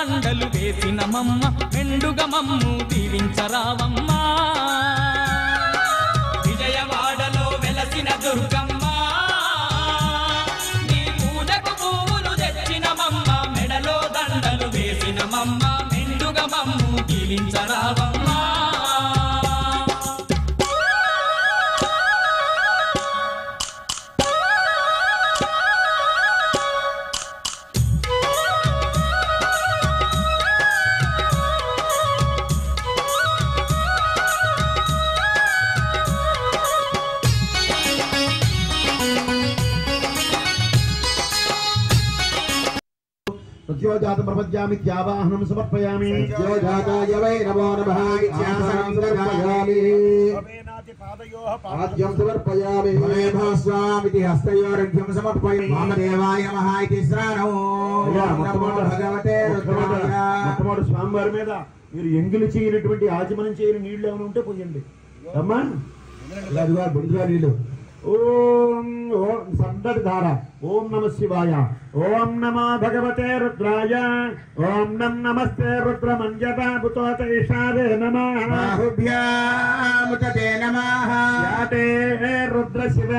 దండలు వేసిన మమ్మ మెండుగ మమ్ము దీవించరావమ్మా విజయవాడలో వెలసిన దుర్గమ్మ నీ పూజకు పువ్వులు తెచ్చిన మమ్మ మెడలో దండలు వేసిన మమ్మ మెండుగ మమ్ము దీవించరావమ్మా సత్యోజాతం ప్రపద్యామి త్యావాహనం సమర్పయామి సత్యోజాతాయ వై నమో నమః ఇత్యాసనం సమర్పయామి ఆద్యం సమర్పయామి భవేభాస్వామితి హస్తయోరఘ్యం సమర్పయామి వామదేవాయ నమః ఇతి శ్రాణో అయ్యా, నమో మొట్టమొదట భగవతే మొట్టమొదట రుద్రాయ మొట్టమొదటి స్వామివారి మీద మీరు ఎంగిలి చేయనటువంటి ఆచమనం చేయని నీళ్లు ఏమైనా ఉంటే పోయండి అమ్మా ఇలా అదిగో బుడిగా నీళ్లు ఓం ఓం సందడి ధార ఓం నమ శివాయ ఓం నమో భగవతే రుద్రాయ ఓం నం నమస్తే రుద్రమంజటాభుతోత ఈశారే నమః బాహుభ్యాముతే నమః యాతే రుద్ర శివ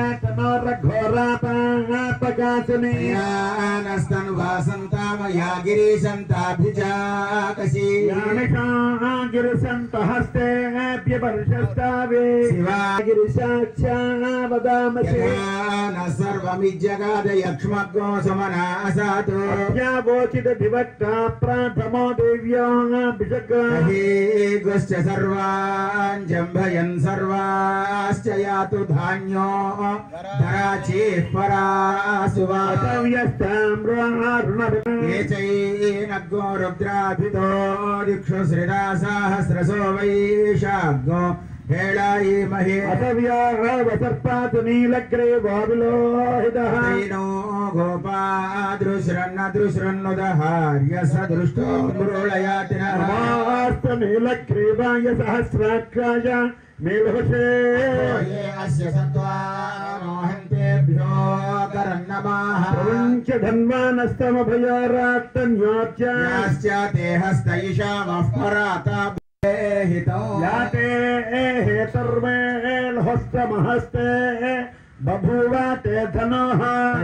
తనోరఘోరాపాకాశనే యానస్తను వాసంతామయా గిరీశంతాభిజాకసి గిరిశంత హస్తేభ్యపర్షస్తావే శివాగిరి వదామసే యథాన సర్వమిజ్జగాద యక్ష్మగ్గో సమనాసాతో యావోచిత వివక్త ప్రాథమో దేవ్యా విషక అహేగశ్చ సర్వాన్ జంభయన్ సర్వాశ్చ యాతు ధాన్యో ధరాచేః పరాసువాత ये चैनग्गो रुद्राभितो दिक्षु श्रीरासाहस्रसो वैशाग्गो हेळायीमहे వసర్పాతు నీలగ్రే బాబులోహిత तैनो गोपादृशृन्नदृशृन्नुदहार्य स दृष्टो मृळयाति नः నమాస్త నీలగ్రీవాయ సహస్రాక్షాయ నీలహుషే ये अस्य सत्त्वा मोहन्तेभ्यो करन्नमाः ప్రపంచ ధన్వానస్తమభయారాత్తన్యోచ్య याश्च ते हस्त ईशावः पराता हितौ యాతే హేతర్మేల్హస్తమహస్తే బభూవ తే ధనః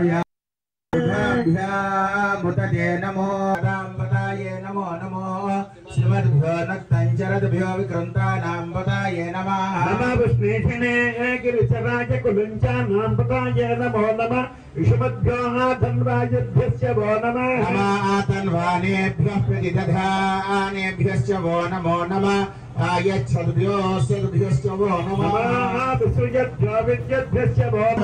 ముతతే నమో రాంబదాయే నమో నమో శ్రీమద్భ్యో నక్తంచరద్భ్యో వికృంతానాం వదాయే నమః నమ విష్ణేషిణే గిరిశరాజ కులుంచానాం పతాయ నమో నమ విషమద్భ్యో ధన్వాయుభ్యస్య వో నమ నమాతన్వానేభ్యः ప్రతిదధానేభ్యశ్చ वो నమో నమ ఆయచ్చద్భ్యోస్యద్భ్యశ్చ वो నమః విసృజద్భ్యో విద్యద్భ్యస్య వో నమ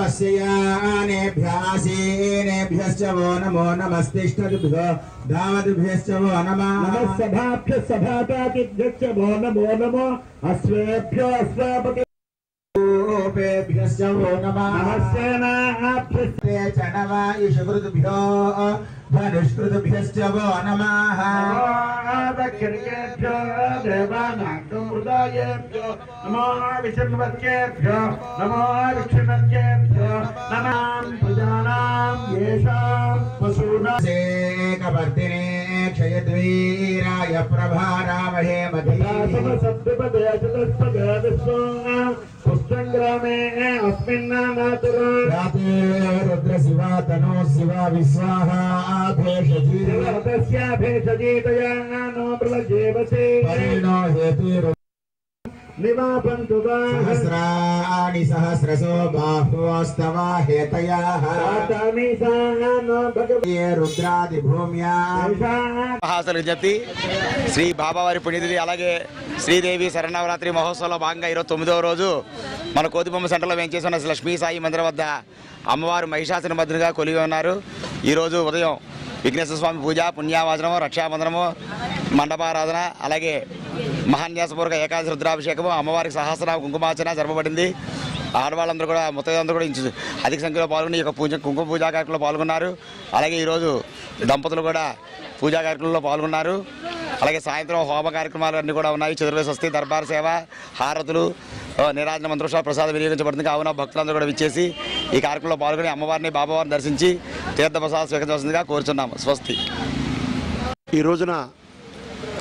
నమస్యానేభ్యాసేనేభ్యశ్చ वो నమో నమస్తిష్టద్భ్యో దావద్భ్యశ్చ वो నమః నమస్సభాభ్య సభాతాతిభ్యశ్చ వో నమో నమో అశ్వేభ్యో అశ్వాపతి రూపేభ్యశ్చ वो నమః నమస్సేనాభ్యశ్చ ते च नवायुषकृद्भ्यो धनुष्कृद्भ्यश्च वो नमः దక్షిణేభ్యో దేవానాగృదాయేభ్యో నమో విష్ణువత్యేభ్యో నమో విష్ణువత్యేభ్యో నమాం ప్రజానాం యేషాం పశూనాం सेकवर्तिने क्षयद्वीराय प्रभारामहे దాసన मधीः సద్విపదే చతుష్పదే విశ్వో పుష్పంగ్రామే అస్మిన్నానాతురా राते रुद्रशिवा तनो शिवा विश्वाहा भेषजी తస్యాభేషజీతయా నో ప్రళజేవసే परिणो हेतु నివాపంతు सहस्राणि सहस्रसो बाह्वोस्तवा हेतयाः సాతామి సానో భగవతి ये रुद्रादिभूम्या మహాసలు విజ్ఞప్తి శ్రీ బాబావారి పుణ్యతిథి అలాగే శ్రీదేవి శరణవరాత్రి మహోత్సవంలో భాగంగా ఈరోజు తొమ్మిదవ రోజు మన కోతిబొమ్మ సెంటర్లో వేంచేసిన శ్రీ లక్ష్మీ సాయి మందిరం వద్ద అమ్మవారు మహిషాసుని మధ్యగా కొలిగి ఉన్నారు ఈరోజు ఉదయం విఘ్నేశ్వర స్వామి పూజ పుణ్యావాచనము రక్షాబంధనము మండపారాధన అలాగే మహాన్యాసపూర్వక ఏకాదశి రుద్రాభిషేకము అమ్మవారికి సహస్రనామ కుంకుమార్చన జరపబడింది ఆడవాళ్ళందరూ కూడా ముత్తైదందరూ కూడా ఇంచు అధిక సంఖ్యలో పాల్గొని ఈ యొక్క పూజ కుంకుమ పూజా కార్యక్రమంలో పాల్గొన్నారు అలాగే ఈరోజు దంపతులు కూడా పూజా కార్యక్రమంలో పాల్గొన్నారు అలాగే సాయంత్రం హోమ కార్యక్రమాలు అన్నీ కూడా ఉన్నాయి చతుర్వేద స్వస్తి దర్బార్ సేవ హారతులు ఆ, నీరాజన మంత్రోత్సవ ప్రసాదం వినియోగించబడుతుంది కావున భక్తులందరూ కూడా విచ్చేసి ఈ కార్యక్రమంలో పాల్గొని అమ్మవారిని బాబావారిని దర్శించి తీర్థ ప్రసాదం స్వీకరించవలసిందిగా కోరుచున్నాము స్వస్తి ఈ రోజున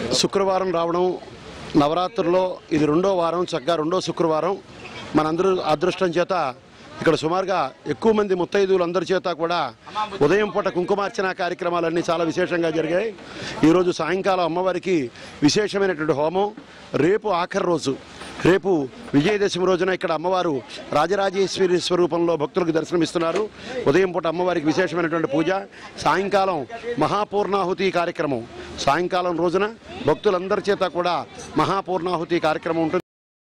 శుక్రవారం రావడం నవరాత్రుల్లో ఇది రెండో వారం చక్కగా రెండో శుక్రవారం మనందరూ అదృష్టం చేత ఇక్కడ సుమారుగా ఎక్కువ మంది ముత్తైదువులు అందరి చేత కూడా ఉదయం పూట కుంకుమార్చన కార్యక్రమాలన్నీ చాలా విశేషంగా జరిగాయి ఈరోజు సాయంకాలం అమ్మవారికి విశేషమైనటువంటి హోమం రేపు ఆఖరి రోజు రేపు విజయదశమి రోజున ఇక్కడ అమ్మవారు రాజరాజేశ్వరి స్వరూపంలో భక్తులకు దర్శనమిస్తున్నారు ఉదయం పూట అమ్మవారికి విశేషమైనటువంటి పూజ సాయంకాలం మహాపూర్ణాహుతి కార్యక్రమం సాయంకాలం రోజున భక్తులందరి చేత కూడా మహాపూర్ణాహుతి కార్యక్రమం ఉంటుంది